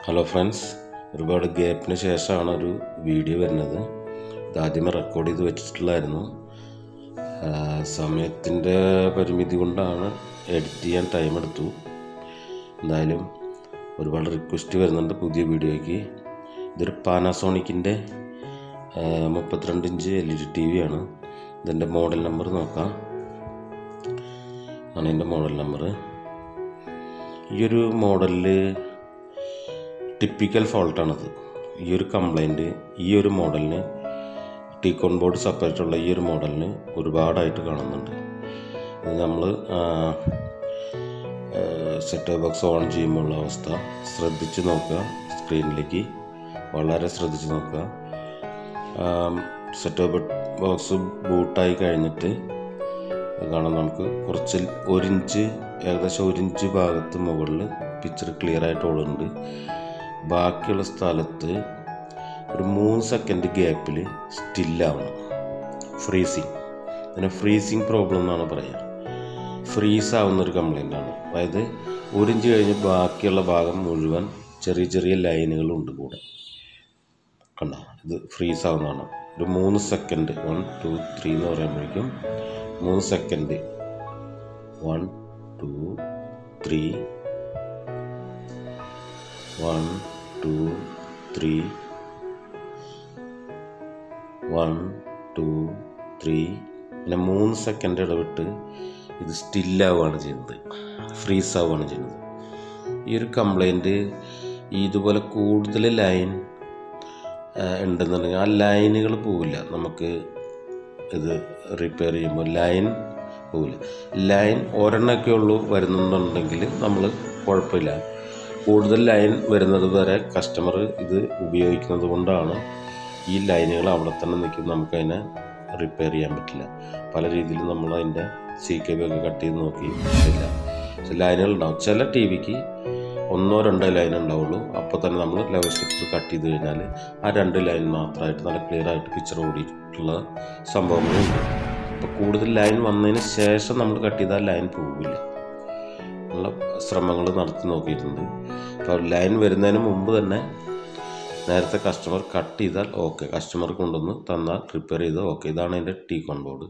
hello friends ഒരുപാട് ഗ്യാപ്പിന് ശേഷമാണ് ഒരു വീഡിയോ വരുന്നത് ഇത് ആദ്യമേ റെക്കോർഡ് ചെയ്ത് വെച്ചിട്ടുള്ളായിരുന്നു സമയത്തിൻ്റെ പരിമിതി കൊണ്ടാണ് എഡിറ്റ് ചെയ്യാൻ ടൈം എടുത്തു എന്തായാലും ഒരുപാട് റിക്വസ്റ്റ് വരുന്നുണ്ട് പുതിയ വീഡിയോയ്ക്ക് ഇതൊരു പാനാസോണിക്കിൻ്റെ മുപ്പത്തിരണ്ട് inch L E D T V ആണ് ഇതിൻ്റെ മോഡൽ നമ്പർ നോക്കാം ആണ് ഇതിൻ്റെ മോഡൽ നമ്പർ ഈ ഒരു മോഡലിൽ ടിപ്പിക്കൽ ഫോൾട്ടാണത് ഈ ഒരു കംപ്ലൈൻറ്റ് ഈ ഒരു മോഡലിന് ടീക്കോൺ ബോർഡ് സെപ്പറേറ്റ് ഉള്ള ഈ ഒരു മോഡലിന് ഒരുപാടായിട്ട് കാണുന്നുണ്ട് ഇത് നമ്മൾ സെറ്റ് ബോക്സ് ഓൺ ചെയ്യുമ്പോൾ ഉള്ള അവസ്ഥ ശ്രദ്ധിച്ച് നോക്കുക സ്ക്രീനിലേക്ക് വളരെ ശ്രദ്ധിച്ച് നോക്കുക സെറ്റ് ബോക്സ് ബൂട്ടായി കഴിഞ്ഞിട്ട് കാണാം നമുക്ക് കുറച്ച് ഒരു ഇഞ്ച് ഏകദേശം ഒരു ഇഞ്ച് ഭാഗത്ത് മുകളിൽ പിക്ചർ ക്ലിയർ ആയിട്ട് ഓടുന്നുണ്ട് ബാക്കിയുള്ള സ്ഥലത്ത് ഒരു മൂന്ന് സെക്കൻഡ് ഗ്യാപ്പിൽ സ്റ്റില്ലാവണം ഫ്രീസിങ് ഇതിനെ ഫ്രീസിങ് പ്രോബ്ലം എന്നാണ് പറയുക ഫ്രീസ് ആവുന്ന ഒരു കംപ്ലൈൻ്റ് ആണ് അതായത് ഒരു ഇഞ്ച് കഴിഞ്ഞ് ബാക്കിയുള്ള ഭാഗം മുഴുവൻ ചെറിയ ചെറിയ ലൈനുകളുണ്ട് കൂടെ കണ്ട ഇത് ഫ്രീസ് ആവുന്നതാണ് ഒരു മൂന്ന് സെക്കൻഡ് വൺ ടു ത്രീ എന്ന് പറയുമ്പോഴേക്കും മൂന്ന് second one two three one two three one two three പിന്നെ മൂന്ന് സെക്കൻഡ് ഇടവിട്ട് ഇത് സ്റ്റില്ലാവുകയാണ് ചെയ്യുന്നത് ഫ്രീസ് ആവുകയാണ് ചെയ്യുന്നത് ഈ ഒരു കംപ്ലൈൻറ്റ് ഇതുപോലെ കൂടുതൽ ലൈൻ ഉണ്ടെന്നുണ്ടെങ്കിൽ ആ ലൈനുകൾ പോവില്ല നമുക്ക് ഇത് റിപ്പയർ ചെയ്യുമ്പോൾ ലൈൻ പോവില്ല ലൈൻ ഒരെണ്ണമൊക്കെ ഉള്ളൂ വരുന്നുണ്ടെങ്കിൽ നമ്മൾ കുഴപ്പമില്ല കൂടുതൽ ലൈൻ വരുന്നത് വരെ കസ്റ്റമർ ഇത് ഉപയോഗിക്കുന്നത് കൊണ്ടാണ് ഈ ലൈനുകൾ അവിടെ തന്നെ നിൽക്കും നമുക്കതിനെ റിപ്പയർ ചെയ്യാൻ പറ്റില്ല പല രീതിയിലും നമ്മൾ അതിൻ്റെ സി കെ ബി ഒക്കെ കട്ട് ചെയ്ത് നോക്കി ഇല്ല പക്ഷെ ലൈനുകൾ ഉണ്ടാവും ചില ടി വിക്ക് ഒന്നോ രണ്ടോ ലൈൻ ഉണ്ടാവുള്ളൂ അപ്പോൾ തന്നെ നമ്മൾ ലെവൽ സ്റ്റിക്കർ കട്ട് ചെയ്ത് കഴിഞ്ഞാൽ ആ രണ്ട് ലൈൻ മാത്രമായിട്ട് നല്ല ക്ലിയർ ആയിട്ട് പിക്ചർ ഓടിയിട്ടുള്ള സംഭവങ്ങളുണ്ട് അപ്പോൾ കൂടുതൽ ലൈൻ വന്നതിന് ശേഷം നമ്മൾ കട്ട് ചെയ്താൽ ലൈൻ പോവില്ല ഉള്ള ശ്രമങ്ങൾ നടത്തി നോക്കിയിട്ടുണ്ട് അപ്പോൾ ലൈൻ വരുന്നതിന് മുമ്പ് തന്നെ നേരത്തെ കസ്റ്റമർ കട്ട് ചെയ്താൽ ഓക്കെ കസ്റ്റമർ കൊണ്ടുവന്ന് തന്നാൽ റിപ്പയർ ചെയ്താൽ ഓക്കെ ഇതാണ് അതിൻ്റെ ടീക്കോൺ ബോർഡ്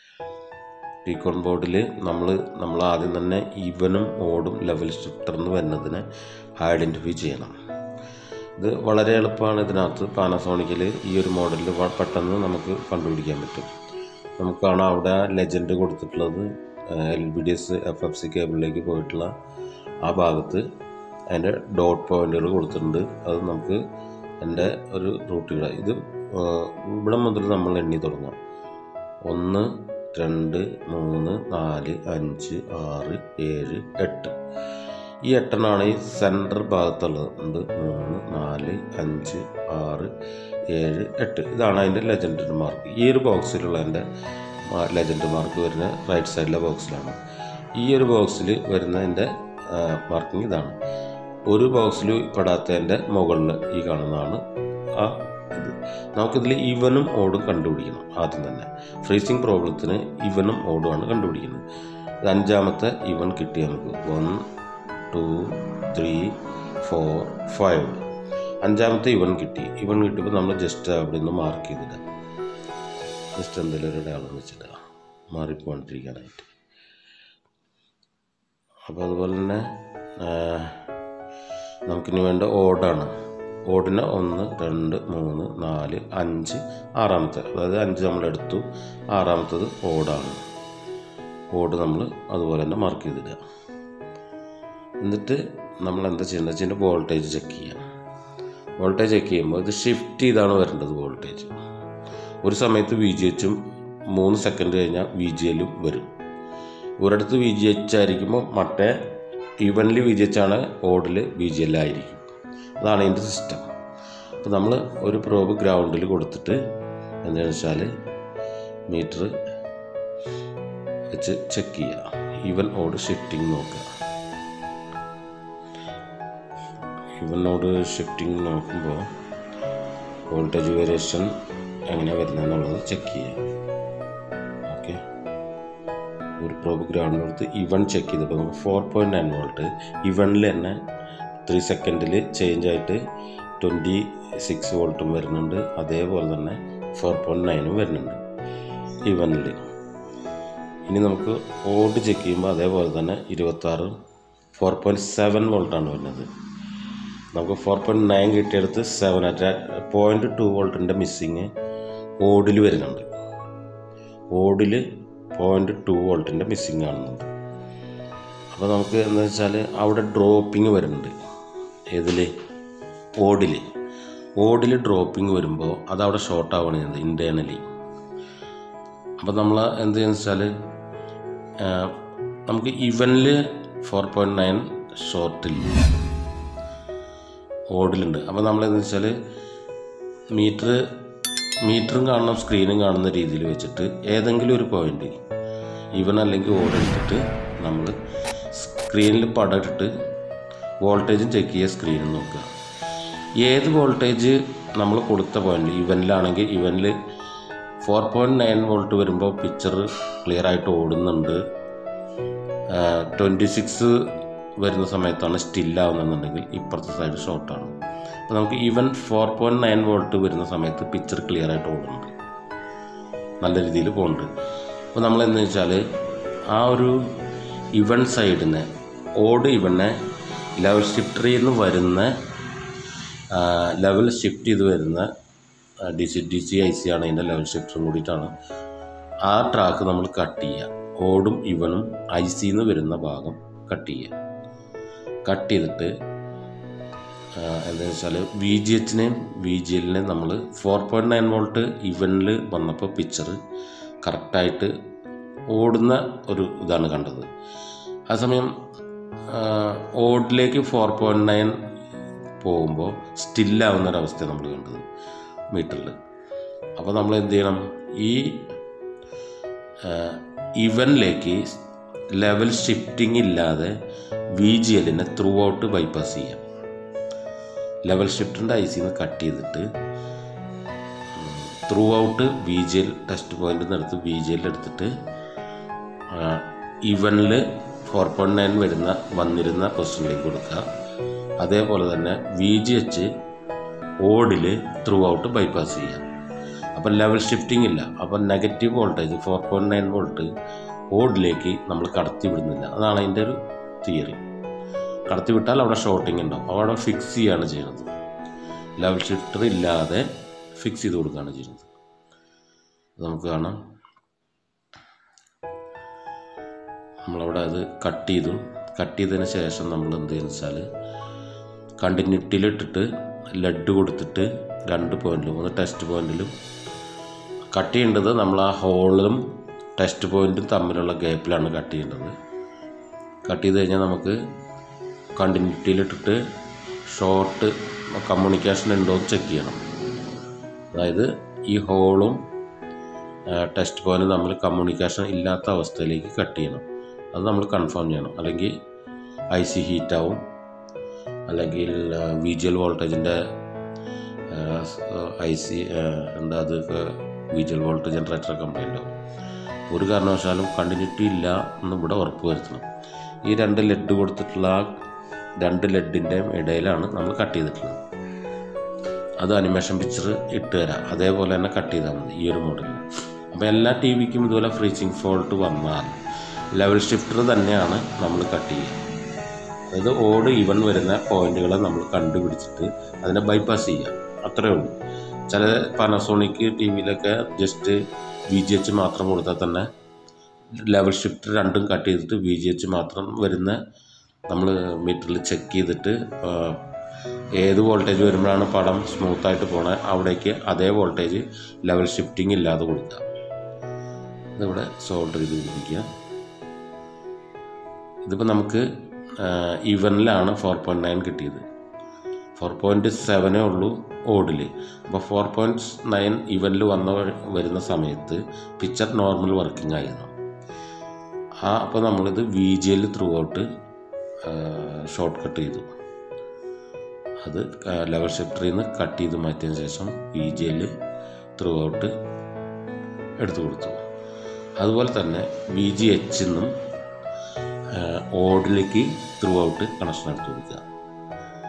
ടീക്കോൺ ബോർഡിൽ നമ്മൾ നമ്മൾ ആദ്യം തന്നെ ഈവനും ഓടും ലെവൽ ഷിഫ്റ്റർന്ന് വരുന്നതിനെ ഐഡൻറ്റിഫൈ ചെയ്യണം ഇത് വളരെ എളുപ്പമാണ് ഇതിനകത്ത് പാനസോണിക്കിൽ ഈ ഒരു മോഡലിൽ പെട്ടെന്ന് നമുക്ക് കണ്ടുപിടിക്കാൻ പറ്റും നമുക്ക് കാണാം അവിടെ ലെജൻഡ് കൊടുത്തിട്ടുള്ളത് L B D S F F C കേബിളിലേക്ക് പോയിട്ടുള്ള ആ ഭാഗത്ത് അതിൻ്റെ ഡോട്ട് പോയിന്റുകൾ കൊടുത്തിട്ടുണ്ട് അത് നമുക്ക് എൻ്റെ ഒരു റൂട്ടുകൾ ഇത് ഇവിടെ മുതൽ നമ്മൾ എണ്ണി തുടങ്ങാം ഒന്ന് രണ്ട് മൂന്ന് നാല് അഞ്ച് ആറ് ഏഴ് എട്ട് ഈ എട്ടെണ്ണമാണ് ഈ സെൻറ്റർ ഭാഗത്തുള്ളത് ഉണ്ട് മൂന്ന് നാല് അഞ്ച് ആറ് ഏഴ് എട്ട് ഇതാണ് അതിൻ്റെ ലെജൻഡ് മാർക്ക് ഈ ഒരു ബോക്സിലുള്ള എൻ്റെ ലെജൻഡ് മാർക്ക് വരുന്ന റൈറ്റ് സൈഡിലെ ബോക്സിലാണ് ഈ ഒരു ബോക്സിൽ വരുന്നതിൻ്റെ മാർക്കിംഗ് ഇതാണ് ഒരു ബോക്സിൽ പെടാത്തതിൻ്റെ മുകളിൽ ഈ കാണുന്നതാണ് ആ ഇത് നമുക്കിതിൽ ഇവനും ഓടും കണ്ടുപിടിക്കണം ആദ്യം തന്നെ ഫ്രീസിങ് പ്രോബ്ലത്തിന് ഇവനും ഓടുമാണ് കണ്ടുപിടിക്കുന്നത് ഇത് അഞ്ചാമത്തെ ഇവൻ കിട്ടി നമുക്ക് one two three four five അഞ്ചാമത്തെ ഇവൻ കിട്ടി ഇവൻ കിട്ടിയപ്പോൾ നമ്മൾ ജസ്റ്റ് അവിടെ നിന്ന് മാർക്ക് ചെയ്തിടുക ജസ്റ്റ് എന്തെങ്കിലും ഒരു അടയാളം വെച്ചിടുക മാറിപ്പോണ്ടിരിക്കാനായിട്ട് അപ്പോൾ അതുപോലെ തന്നെ നമുക്കിനി വേണ്ട ഓടാണ് ഓടിന് ഒന്ന് രണ്ട് മൂന്ന് നാല് അഞ്ച് ആറാമത്തെ അതായത് അഞ്ച് നമ്മൾ എടുത്തു ആറാമത്തത് ഓടാണ് ഓട് നമ്മൾ അതുപോലെ തന്നെ മാർക്ക് ചെയ്തിടുക എന്നിട്ട് നമ്മൾ എന്താ ചെയ്യേണ്ടത് വെച്ചാൽ വോൾട്ടേജ് ചെക്ക് ചെയ്യാം വോൾട്ടേജ് ചെക്ക് ചെയ്യുമ്പോൾ ഇത് ഷിഫ്റ്റ് ചെയ്താണ് വരേണ്ടത് വോൾട്ടേജ് ഒരു സമയത്ത് വി ജി എച്ചും മൂന്ന് സെക്കൻഡ് കഴിഞ്ഞാൽ വി ജി എല്ലും വരും ഒരിടത്ത് വി ജി എച്ച് ആയിരിക്കുമ്പോൾ മറ്റേ ഈവൻലി വി ജി എച്ച് ആണ് ഓടിൽ വി ജി എൽ ആയിരിക്കും അതാണ് ഇതിൻ്റെ സിസ്റ്റം അപ്പോൾ നമ്മൾ ഒരു പ്രോബ് ഗ്രൗണ്ടിൽ കൊടുത്തിട്ട് എന്താണെന്ന് വെച്ചാൽ മീറ്റർ വെച്ച് ചെക്ക് ചെയ്യുക ഈവൻ ഓട് ഷിഫ്റ്റിംഗ് നോക്കുക ഈവൻ ഓട് ഷിഫ്റ്റിംഗ് നോക്കുമ്പോൾ വോൾട്ടേജ് വേരിയേഷൻ എങ്ങനെയാണ് വരുന്നതെന്നുള്ളത് ചെക്ക് ചെയ്യുക ഓക്കെ ഒരു പ്രോബ് ഗ്രൗണ്ട് കൊടുത്ത് ഇവൺ ചെക്ക് ചെയ്തപ്പോൾ നമുക്ക് ഫോർ പോയിൻറ്റ് നയൻ വോൾട്ട് ഇവണിൽ തന്നെ ത്രീ സെക്കൻഡിൽ ചേഞ്ച് ആയിട്ട് ട്വൻറ്റി സിക്സ് വോൾട്ടും വരുന്നുണ്ട് അതേപോലെ തന്നെ ഫോർ പോയിൻറ്റ് നയനും വരുന്നുണ്ട് ഇവനിൽ ഇനി നമുക്ക് ഓഡ് ചെക്ക് ചെയ്യുമ്പോൾ അതേപോലെ തന്നെ ഇരുപത്താറ് ഫോർ പോയിൻറ്റ് സെവൻ വോൾട്ടാണ് വരുന്നത് നമുക്ക് ഫോർ പോയിൻറ്റ് നയൻ കിട്ടിയെടുത്ത് സെവൻ അറ്റ് പോയിൻറ്റ് ടു വോൾട്ടിൻ്റെ മിസ്സിങ് ഓഡിൽ വരുന്നുണ്ട് ഓഡിൽ പോയിൻറ്റ് ടു വോൾട്ടിൻ്റെ മിസ്സിങ് കാണുന്നുണ്ട് അപ്പോൾ നമുക്ക് എന്താ വെച്ചാൽ അവിടെ ഡ്രോപ്പിംഗ് വരുന്നുണ്ട് ഏതിൽ ഓഡിൽ ഓഡിൽ ഡ്രോപ്പിംഗ് വരുമ്പോൾ അതവിടെ ഷോർട്ട് ആവുകയാണ് ചെയ്യുന്നത് ഇൻറ്റേർണലി അപ്പോൾ നമ്മൾ എന്ത് ചെയ്യുന്നത് വെച്ചാൽ നമുക്ക് ഇവനിൽ ഫോർ പോയിൻറ്റ് നയൻ ഷോർട്ടില്ല ഓഡിലുണ്ട് അപ്പോൾ നമ്മൾ എന്താ വെച്ചാൽ മീറ്റർ മീറ്ററും കാണണം സ്ക്രീനും കാണുന്ന രീതിയിൽ വെച്ചിട്ട് ഏതെങ്കിലും ഒരു പോയിന്റ് ഇവൻ അല്ലെങ്കിൽ ഓഡ് എടുത്തിട്ട് നമ്മൾ സ്ക്രീനിൽ പടം ഇട്ടിട്ട് വോൾട്ടേജും ചെക്ക് ചെയ്യുക സ്ക്രീനിൽ നോക്കുക ഏത് വോൾട്ടേജ് നമ്മൾ കൊടുത്ത പോയിന്റ് ഇവനിലാണെങ്കിൽ ഇവനിൽ ഫോർ പോയിൻറ്റ് നയൻ വോൾട്ട് വരുമ്പോൾ പിക്ചർ ക്ലിയർ ആയിട്ട് ഓടുന്നുണ്ട് ട്വൻറ്റി സിക്സ് വരുന്ന സമയത്താണ് സ്റ്റില്ലാവുന്നുണ്ടെങ്കിൽ ഇപ്പുറത്തെ സൈഡ് ഷോർട്ടാണ് അപ്പോൾ നമുക്ക് even four point nine volt വരുന്ന സമയത്ത് പിക്ചർ ക്ലിയർ ആയിട്ട് ഓടുന്നുണ്ട് നല്ല രീതിയിൽ പോകുന്നുണ്ട് അപ്പോൾ നമ്മൾ എന്ന് വെച്ചാൽ ആ ഒരു ഇവൻ സൈഡിനെ ഓട് ഇവനെ ലെവൽ ഷിഫ്റ്ററിൽ നിന്ന് വരുന്ന ലെവൽ ഷിഫ്റ്റ് ചെയ്ത് വരുന്ന D C D C I C ആണ് അതിൻ്റെ ലെവൽ ഷിഫ്റ്ററും കൂടിയിട്ടാണ് ആ ട്രാക്ക് നമ്മൾ കട്ട് ചെയ്യുക ഓടും ഇവനും ഐ സിന്ന് വരുന്ന ഭാഗം കട്ട് ചെയ്യുക കട്ട് ചെയ്തിട്ട് എന്താണെന്ന് വെച്ചാൽ വി ജി എച്ചിനെയും വി ജി എല്ലിനെയും നമ്മൾ ഫോർ പോയിൻറ്റ് നയൻ വോൾട്ട് ഇവനിൽ വന്നപ്പോൾ പിക്ചർ കറക്റ്റായിട്ട് ഓടുന്ന ഒരു ഇതാണ് കണ്ടത് ആ സമയം ഓഡിലേക്ക് ഫോർ പോയിൻറ്റ് നയൻ പോകുമ്പോൾ സ്റ്റില്ലാവുന്ന ഒരവസ്ഥ നമ്മൾ കണ്ടത് മീറ്ററിൽ അപ്പോൾ നമ്മൾ എന്ത് ചെയ്യണം ഈ ഇവനിലേക്ക് ലെവൽ ഷിഫ്റ്റിംഗ് ഇല്ലാതെ വി ജി എല്ലിനെ ത്രൂ ഔട്ട് ബൈപ്പാസ് ചെയ്യാം ലെവൽ ഷിഫ്റ്റിൻ്റെ ഐ സിന്ന് കട്ട് ചെയ്തിട്ട് through out V G L test പോയിന്റിൽ നിന്ന് എടുത്ത് വി ജി എൽ എടുത്തിട്ട് ഇവനിൽ ഫോർ പോയിൻറ്റ് നയൻ വരുന്ന വന്നിരുന്ന പൊസിഷനിലേക്ക് കൊടുക്കുക അതേപോലെ തന്നെ വി ജി എച്ച് ഓഡിൽ ത്രൂ ഔട്ട് ബൈപ്പാസ് ചെയ്യാം അപ്പം ലെവൽ ഷിഫ്റ്റിംഗ് ഇല്ല അപ്പം negative voltage four point nine volt ഓഡിലേക്ക് നമ്മൾ കടത്തി വിടുന്നില്ല അതാണ് അതിൻ്റെ ഒരു തിയറി കടത്തി വിട്ടാൽ അവിടെ ഷോർട്ടിംഗ് ഉണ്ടാവും അവിടെ ഫിക്സ് ചെയ്യുകയാണ് ചെയ്യുന്നത് ലെവൽ ഷിഫ്റ്റർ ഇല്ലാതെ ഫിക്സ് ചെയ്ത് കൊടുക്കുകയാണ് ചെയ്യുന്നത് നമുക്ക് കാണാം നമ്മളവിടെ അത് കട്ട് ചെയ്തു കട്ട് ചെയ്തതിന് ശേഷം നമ്മൾ എന്ത് ചെയ്യുന്നത് വെച്ചാൽ കണ്ടിന്യൂറ്റിയിലിട്ടിട്ട് ലഡ് കൊടുത്തിട്ട് രണ്ട് പോയിന്റിലും ഒന്ന് ടെസ്റ്റ് പോയിന്റിലും കട്ട് ചെയ്യേണ്ടത് നമ്മൾ ആ ഹോളും ടെസ്റ്റ് പോയിന്റും തമ്മിലുള്ള ഗ്യാപ്പിലാണ് കട്ട് ചെയ്യേണ്ടത് കട്ട് ചെയ്ത് കഴിഞ്ഞാൽ നമുക്ക് കണ്ടിന്യൂറ്റിയിലിട്ടിട്ട് ഷോർട്ട് കമ്മ്യൂണിക്കേഷൻ ഉണ്ടോ എന്ന് ചെക്ക് ചെയ്യണം അതായത് ഈ ഹോളും ടെസ്റ്റ് പോയിന്റും തമ്മിൽ കമ്മ്യൂണിക്കേഷൻ ഇല്ലാത്ത അവസ്ഥയിലേക്ക് കട്ട് ചെയ്യണം അത് നമ്മൾ കൺഫേം ചെയ്യണം അല്ലെങ്കിൽ ഐ സി ഹീറ്റാവും അല്ലെങ്കിൽ വിജുവൽ വോൾട്ടേജിൻ്റെ ഐ സി എന്താ അത് വിജുവൽ വോൾട്ടേജ് ജനറേറ്റർ കംപ്ലൈൻ്റ് ആവും ഒരു കാരണവശാലും കണ്ടിന്യൂറ്റി ഇല്ല എന്ന് ഇവിടെ ഉറപ്പ് വരുത്തണം ഈ രണ്ട് ലെഡ് കൊടുത്തിട്ടുള്ള ആ രണ്ട് ലെഡിൻ്റെയും ഇടയിലാണ് നമ്മൾ കട്ട് ചെയ്തിട്ടുള്ളത് അത് അനിമേഷൻ പിക്ചർ ഇട്ട് തരാം അതേപോലെ തന്നെ കട്ട് ചെയ്താൽ മതി ഈ ഒരു മോഡലിൽ അപ്പോൾ എല്ലാ ടി വിക്കും ഇതുപോലെ ഫ്രീസിങ് ഫോൾട്ട് വന്നാൽ ലെവൽ ഷിഫ്റ്റർ തന്നെയാണ് നമ്മൾ കട്ട് ചെയ്യുക അതായത് ഓട് ഇവൻ വരുന്ന പോയിന്റുകളെ നമ്മൾ കണ്ടുപിടിച്ചിട്ട് അതിനെ ബൈപ്പാസ് ചെയ്യുക അത്രയേ ഉള്ളൂ ചില പാനസോണിക് ടി വിയിലൊക്കെ ജസ്റ്റ് വി ജി എച്ച് മാത്രം കൊടുത്താൽ തന്നെ ലെവൽ ഷിഫ്റ്റർ രണ്ടും കട്ട് ചെയ്തിട്ട് വി ജി എച്ച് മാത്രം വരുന്ന നമ്മൾ മീറ്ററിൽ ചെക്ക് ചെയ്തിട്ട് ഏത് വോൾട്ടേജ് വരുമ്പോഴാണ് പടം സ്മൂത്തായിട്ട് പോണത് അവിടേക്ക് അതേ വോൾട്ടേജ് ലെവൽ ഷിഫ്റ്റിംഗ് ഇല്ലാതെ കൊടുക്കുക ഇതിവിടെ സോൾഡർ ചെയ്ത് പിടിപ്പിക്കുക ഇതിപ്പോൾ നമുക്ക് ഇവനിലാണ് ഫോർ പോയിൻറ്റ് നയൻ കിട്ടിയത് ഫോർ പോയിൻറ്റ് സെവനേ ഉള്ളൂ ഓഡിൽ അപ്പോൾ ഫോർ പോയിൻറ്റ് നയൻ ഇവനിൽ വന്ന വരുന്ന സമയത്ത് പിക്ചർ നോർമൽ വർക്കിംഗ് ആയിരുന്നു ആ അപ്പോൾ നമ്മളിത് V G L through out short cut ചെയ്തു അത് ലെവൽ ഷിഫ്റ്ററിൽ നിന്ന് കട്ട് ചെയ്ത് മാറ്റിയതിന് ശേഷം V G L through out എടുത്തു കൊടുത്തു അതുപോലെ തന്നെ വി ജി എച്ച് നിന്നും ഓഡിലേക്ക് ത്രൂ ഔട്ട് കണക്ഷൻ എടുത്തു കൊടുക്കുക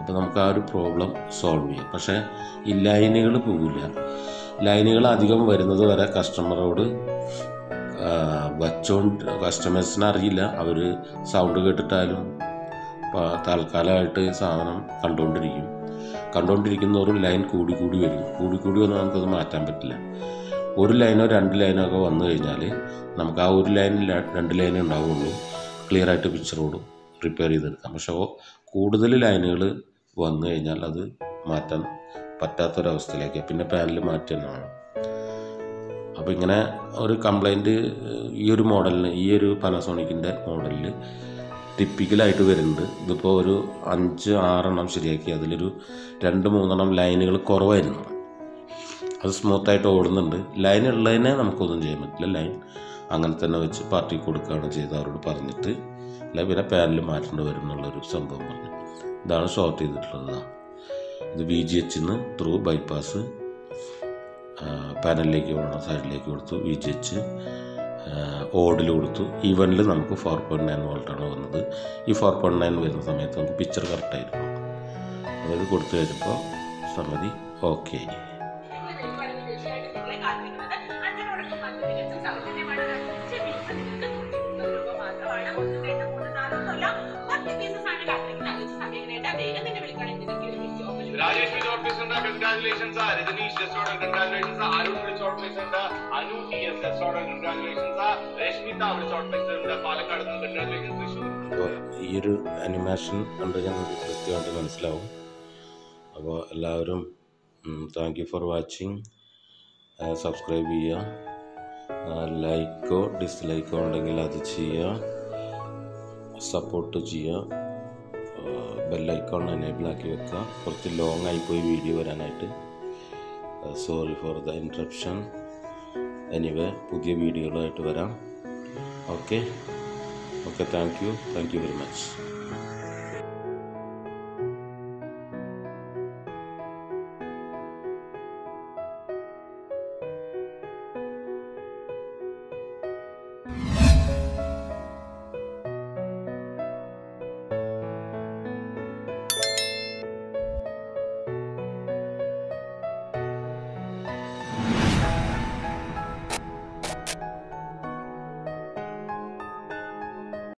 അപ്പോൾ നമുക്ക് ആ ഒരു പ്രോബ്ലം സോൾവ് ചെയ്യാം പക്ഷേ ഈ ലൈനുകൾ പോവില്ല ലൈനുകൾ അധികം വരുന്നത് വരെ കസ്റ്റമറോട് ആ, വച്ചോണ്ട് കസ്റ്റമേഴ്സിന് അറിയില്ല അവർ സൗണ്ട് കേട്ടിട്ടാലും ഇപ്പോൾ താൽക്കാലമായിട്ട് സാധനം കണ്ടുകൊണ്ടിരിക്കും കണ്ടുകൊണ്ടിരിക്കുന്നവരും ലൈൻ കൂടി കൂടി വരും കൂടി കൂടി വന്നാൽ നമുക്കത് മാറ്റാൻ പറ്റില്ല ഒരു ലൈനോ രണ്ട് ലൈനോ ഒക്കെ വന്നു കഴിഞ്ഞാൽ നമുക്ക് ആ ഒരു ലൈനിൽ രണ്ട് ലൈനേ ഉണ്ടാവുള്ളൂ ക്ലിയർ ആയിട്ട് പിക്ചറോട് റിപ്പയർ ചെയ്തെടുക്കാം പക്ഷേ ഓ- കൂടുതൽ ലൈനുകൾ വന്നു കഴിഞ്ഞാൽ അത് മാറ്റാൻ പറ്റാത്തൊരവസ്ഥയിലേക്ക് പിന്നെ പാനൽ മാറ്റി തന്നെ വേണം അപ്പോൾ ഇങ്ങനെ ഒരു കംപ്ലൈൻറ്റ് ഈ ഒരു മോഡലിന് ഈ ഒരു പാനസോണിക്കിൻ്റെ മോഡലിൽ ടിപ്പിക്കലായിട്ട് വരുന്നുണ്ട് ഇതിപ്പോൾ ഒരു അഞ്ച് ആറെണ്ണം ശരിയാക്കി അതിലൊരു രണ്ട് മൂന്നെണ്ണം ലൈനുകൾ കുറവായിരുന്നു അത് സ്മൂത്തായിട്ട് ഓടുന്നുണ്ട് ലൈൻ ഉള്ളതിനെ നമുക്കൊന്നും ചെയ്യാൻ പറ്റില്ല ലൈൻ അങ്ങനെ തന്നെ വെച്ച് പാർട്ടി കൊടുക്കുകയാണ് ചെയ്ത് അവരോട് പറഞ്ഞിട്ട് അല്ല പിന്നെ പാനൽ മാറ്റേണ്ടി വരും എന്നുള്ളൊരു സംഭവം പറഞ്ഞു ഇതാണ് ഷോർട്ട് ചെയ്തിട്ടുള്ളത് ഇത് വി ജി എച്ചിന്ന് ത്രൂ ബൈപ്പാസ് പാനലിലേക്ക് പോകണം സൈഡിലേക്ക് കൊടുത്തു വി ജി എച്ച് ഓഡിൽ കൊടുത്തു ഈവനിൽ നമുക്ക് ഫോർ പോയിൻറ്റ് നയൻ വോൾട്ടാണ് വന്നത് ഈ ഫോർ പോയിൻറ്റ് നയൻ വരുന്ന സമയത്ത് നമുക്ക് പിക്ചർ കറക്റ്റായിരുന്നു അതായത് കൊടുത്തു കഴിഞ്ഞപ്പോൾ സംഗതി ഓക്കെ ആയി തീർച്ചയായിട്ടും നിങ്ങളെ കാത്തിരിക്കുന്നത് അഞ്ചിനോടൊപ്പം പത്ത് മിനിറ്റ് സൗജന്യമാണ് ക്ഷമിച്ച് നിങ്ങൾക്ക് നൂറ്റി രൂപ മാത്രമാണ് ഒന്നും വേണ്ട മൂന്ന് നാലൊന്നുമല്ല പത്ത് പീസസ് ആണ് കാത്തിരിക്കുന്നത് അത് സമയം വേണ്ട വേഗം തന്നെ വിളിക്കണം ഇതിലേക്ക് ഒരു വിളിച്ച് ഓപ്പൺ രാജേഷ് വിജയ് ഓർപ്പിച്ചുണ്ട് കൺഗ്രാറ്റുലേഷൻസ് രജനീഷ് ജസ്റ്റോടെ കൺഗ്രാറ്റുലേഷൻസ് അരുൺ വിളിച്ച് ഓർപ്പിച്ചുണ്ട് അനു ടി എസ് ജസ്റ്റോടെ കൺഗ്രാറ്റുലേഷൻസ് രശ്മിത വിളിച്ച് ഓർപ്പിച്ചിട്ടുണ്ട് പാലക്കാട് നിന്ന് കൺഗ്രാറ്റുലേഷൻസ് തൃശ്ശൂർ അപ്പോൾ ഈ ഒരു അനിമേഷൻ കണ്ട് ഞങ്ങൾക്ക് കൃത്യമായിട്ട് മനസ്സിലാവും അപ്പോൾ എല്ലാവരും thank you for watching subscribe ചെയ്യുക ലൈക്കോ ഡിസ്ലൈക്കോ ഉണ്ടെങ്കിൽ അത് ചെയ്യുക സപ്പോർട്ട് ചെയ്യുക ബെല്ലൈക്കോൺ എനേബിൾ ആക്കി വെക്കുക കുറച്ച് ലോങ് ആയിപ്പോയി വീഡിയോ വരാനായിട്ട് sorry for the interruption anyway പുതിയ വീഡിയോകളായിട്ട് വരാം okay okay thank you thank you very much